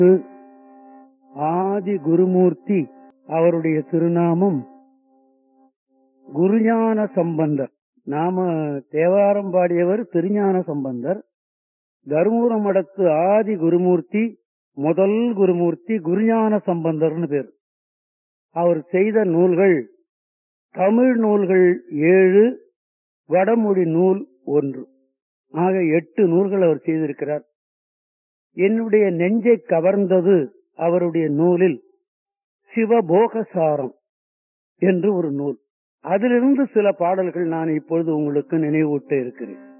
ஆதி குருமூர்த்தி அவருடைய திருநாமம் குருஞான சம்பந்தர் நாம தேவாரம் பாடியவர் திருஞான சம்பந்தர் தருமபுர மடத்து ஆதி குருமூர்த்தி முதல் குருமூர்த்தி குருஞான சம்பந்தர்னு பேர் அவர் செய்த நூல்கள் தமிழ் நூல்கள் ஏழு வடமொழி நூல் ஒன்று ஆக எட்டு நூல்கள் அவர் செய்திருக்கிறார் என்னுடைய நெஞ்சை கவர்ந்தது அவருடைய நூலில் சிவபோகசாரம் என்று ஒரு நூல் அதிலிருந்து சில பாடல்கள் நான் இப்பொழுது உங்களுக்கு நினைவூட்ட இருக்கிறேன்